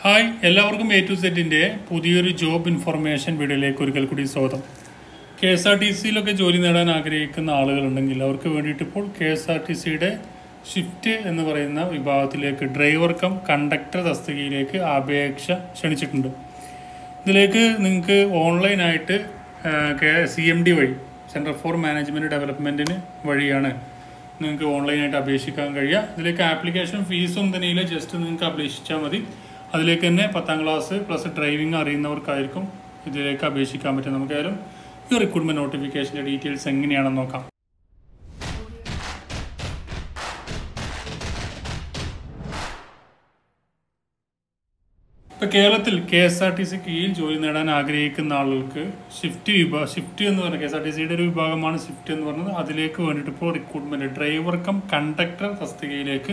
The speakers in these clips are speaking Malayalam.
ഹായ് എല്ലാവർക്കും എ ടു സെറ്റിൻ്റെ പുതിയൊരു ജോബ് ഇൻഫർമേഷൻ വീഡിയോയിലേക്ക് ഒരിക്കൽ കൂടി സ്വാഗതം കെ എസ് ആർ ടി സിയിലൊക്കെ ജോലി നേടാൻ ആഗ്രഹിക്കുന്ന ആളുകളുണ്ടെങ്കിൽ അവർക്ക് വേണ്ടിയിട്ട് ഇപ്പോൾ കെ എസ് ആർ ടി സിയുടെ ഷിഫ്റ്റ് എന്ന് പറയുന്ന വിഭാഗത്തിലേക്ക് ഡ്രൈവർ കം കണ്ടക്ടർ തസ്തികയിലേക്ക് അപേക്ഷ ക്ഷണിച്ചിട്ടുണ്ട് ഇതിലേക്ക് നിങ്ങൾക്ക് ഓൺലൈനായിട്ട് സി എം ഡി വഴി സെൻറ്റർ ഫോർ മാനേജ്മെൻറ്റ് ഡെവലപ്മെൻറ്റിന് വഴിയാണ് നിങ്ങൾക്ക് ഓൺലൈനായിട്ട് അപേക്ഷിക്കാൻ കഴിയുക ഇതിലേക്ക് ആപ്ലിക്കേഷൻ ഫീസൊന്നും തന്നെയില്ല ജസ്റ്റ് നിങ്ങൾക്ക് അപേക്ഷിച്ചാൽ മതി അതിലേക്ക് തന്നെ പത്താം ക്ലാസ് പ്ലസ് ഡ്രൈവിംഗ് അറിയുന്നവർക്കായിരിക്കും ഇതിലേക്ക് അപേക്ഷിക്കാൻ പറ്റും നമുക്കായാലും ഈ റിക്രൂട്ട്മെൻറ്റ് നോട്ടിഫിക്കേഷൻ്റെ ഡീറ്റെയിൽസ് എങ്ങനെയാണെന്ന് നോക്കാം ഇപ്പോൾ കേരളത്തിൽ K S R T C കീഴിൽ ജോലി നേടാൻ ആഗ്രഹിക്കുന്ന ആളുകൾക്ക് ഷിഫ്റ്റ് വിഭാഗം ഷിഫ്റ്റ് എന്ന് പറഞ്ഞ കെ എസ് ആർ ടി സിയുടെ ഒരു വിഭാഗമാണ് ഷിഫ്റ്റ് എന്ന് പറഞ്ഞത് അതിലേക്ക് വേണ്ടിയിട്ട് ഇപ്പോൾ റിക്രൂട്ട്മെന്റ് ഡ്രൈവർ കം കണ്ടക്ടർ തസ്തികയിലേക്ക്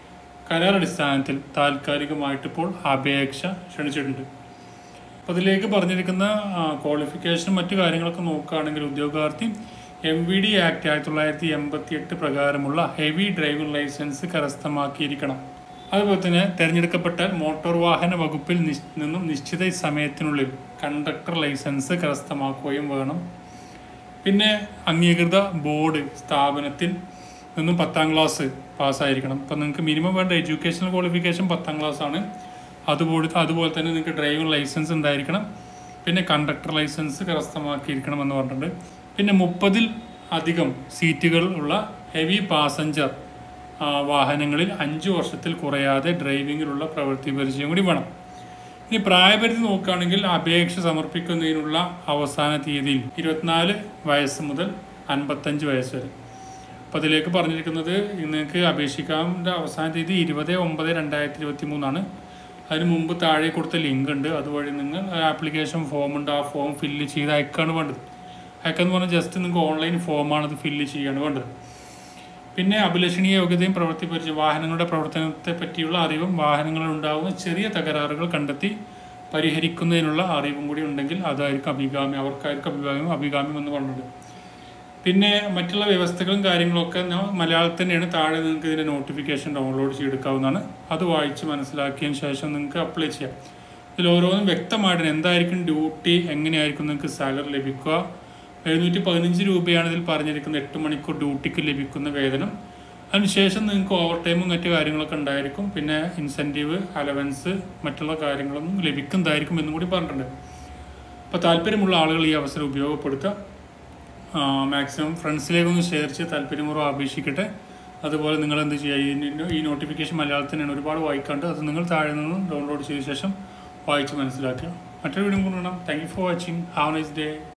കരാർ അടിസ്ഥാനത്തിൽ താൽക്കാലികമായിട്ട് ഇപ്പോൾ അപേക്ഷ ക്ഷണിച്ചിട്ടുണ്ട് അപ്പോൾ അതിലേക്ക് പറഞ്ഞിരിക്കുന്ന ക്വാളിഫിക്കേഷനും മറ്റു കാര്യങ്ങളൊക്കെ നോക്കുകയാണെങ്കിൽ ഉദ്യോഗാർത്ഥി എം വി ഡി ആക്ട് ആയിരത്തി തൊള്ളായിരത്തി എൺപത്തി എട്ട് പ്രകാരമുള്ള ഹെവി ഡ്രൈവിംഗ് ലൈസൻസ് കരസ്ഥമാക്കിയിരിക്കണം അതുപോലെ തന്നെ തിരഞ്ഞെടുക്കപ്പെട്ടാൽ മോട്ടോർ വാഹന വകുപ്പിൽ നിശ്- നിന്നും നിശ്ചിത സമയത്തിനുള്ളിൽ കണ്ടക്ടർ ലൈസൻസ് കരസ്ഥമാക്കുകയും വേണം പിന്നെ അംഗീകൃത ബോർഡ് സ്ഥാപനത്തിൽ നിന്നും പത്താം ക്ലാസ് പാസ്സായിരിക്കണം ഇപ്പം നിങ്ങൾക്ക് മിനിമം വേണ്ട എഡ്യൂക്കേഷണൽ ക്വാളിഫിക്കേഷൻ പത്താം ക്ലാസ് ആണ് അതുപോലെ അതുപോലെ തന്നെ നിങ്ങൾക്ക് ഡ്രൈവിംഗ് ലൈസൻസ് ഉണ്ടായിരിക്കണം പിന്നെ കണ്ടക്ടർ ലൈസൻസ് കരസ്ഥമാക്കിയിരിക്കണം എന്ന് പറഞ്ഞിട്ടുണ്ട് പിന്നെ മുപ്പതിൽ അധികം സീറ്റുകൾ ഉള്ള ഹെവി പാസഞ്ചർ ആ, വാഹനങ്ങളിൽ അഞ്ച് വർഷത്തിൽ കുറയാതെ ഡ്രൈവിങ്ങിലുള്ള പ്രവൃത്തി പരിചയം കൂടി വേണം ഇനി പ്രായപരിധി നോക്കുകയാണെങ്കിൽ അപേക്ഷ സമർപ്പിക്കുന്നതിനുള്ള അവസാന തീയതിയിൽ ഇരുപത്തിനാല് വയസ്സ് മുതൽ അൻപത്തഞ്ച് വയസ്സ് വരെ അപ്പോൾ അതിലേക്ക് പറഞ്ഞിരിക്കുന്നത് നിങ്ങൾക്ക് അപേക്ഷിക്കാൻ്റെ അവസാന തീയതി ഇരുപത് ഒമ്പത് രണ്ടായിരത്തി ഇരുപത്തി മൂന്നാണ് അതിന് മുമ്പ് താഴെ കൊടുത്ത ലിങ്ക് ഉണ്ട് അതുവഴി നിങ്ങൾ ആപ്ലിക്കേഷൻ ഫോം ഉണ്ട് ആ ഫോം ഫില്ല് ചെയ്ത് അയക്കാണ് വേണ്ടത് അയക്കാന്ന് പറഞ്ഞാൽ ജസ്റ്റ് നിങ്ങൾക്ക് ഓൺലൈൻ ഫോമാണ് അത് ഫില്ല് ചെയ്യാണ് വേണ്ടത് പിന്നെ അഭിലഷണീയ യോഗ്യതയും പ്രവൃത്തി പരിചയം വാഹനങ്ങളുടെ പ്രവർത്തനത്തെ പറ്റിയുള്ള അറിവും വാഹനങ്ങളിൽ ഉണ്ടാകുന്ന ചെറിയ തകരാറുകൾ കണ്ടെത്തി പരിഹരിക്കുന്നതിനുള്ള അറിവും കൂടി ഉണ്ടെങ്കിൽ അതായിരിക്കും അഭികാമ്യം അവർക്കായിരിക്കും അഭികാമ്യം അഭികാമ്യം എന്ന് പറഞ്ഞത് പിന്നെ മറ്റുള്ള വ്യവസ്ഥകളും കാര്യങ്ങളൊക്കെ ഞാൻ മലയാളത്തിൽ തന്നെയാണ് താഴെ നിങ്ങൾക്ക് ഇതിൻ്റെ നോട്ടിഫിക്കേഷൻ ഡൗൺലോഡ് ചെയ്തെടുക്കാവുന്നതാണ് അത് വായിച്ച് മനസ്സിലാക്കിയതിന് ശേഷം നിങ്ങൾക്ക് അപ്ലൈ ചെയ്യാം ഇതിൽ ഓരോന്നും വ്യക്തമായിട്ട് എന്തായിരിക്കും ഡ്യൂട്ടി എങ്ങനെയായിരിക്കും നിങ്ങൾക്ക് സാലറി ലഭിക്കുക എഴുന്നൂറ്റി പതിനഞ്ച് രൂപയാണ് ഇതിൽ പറഞ്ഞിരിക്കുന്നത് എട്ട് മണിക്കൂർ ഡ്യൂട്ടിക്ക് ലഭിക്കുന്ന വേതനം അതിനുശേഷം നിങ്ങൾക്ക് ഓവർ ടൈമും മറ്റു കാര്യങ്ങളൊക്കെ ഉണ്ടായിരിക്കും പിന്നെ ഇൻസെൻറ്റീവ് അലവൻസ് മറ്റുള്ള കാര്യങ്ങളൊന്നും ലഭിക്കുന്നതായിരിക്കും എന്നും കൂടി പറഞ്ഞിട്ടുണ്ട് അപ്പോൾ താല്പര്യമുള്ള ആളുകൾ ഈ അവസരം ഉപയോഗപ്പെടുത്തുക മാക്സിമം ഫ്രണ്ട്സിലേക്കൊന്ന് ഷെയർ ചെയ്ത് താല്പര്യപൂർവ്വം അപേക്ഷിക്കട്ടെ അതുപോലെ നിങ്ങൾ എന്ത് ചെയ്യുക ഈ- ഈ നോട്ടിഫിക്കേഷൻ മലയാളത്തിനാണ് ഒരുപാട് വായിക്കാണ്ട് അത് നിങ്ങൾ താഴെ നിന്നും ഡൗൺലോഡ് ചെയ്ത ശേഷം വായിച്ച് മനസ്സിലാക്കുക മറ്റൊരു വീഡിയോ കൊണ്ടുവരണം thank you for watching have nice day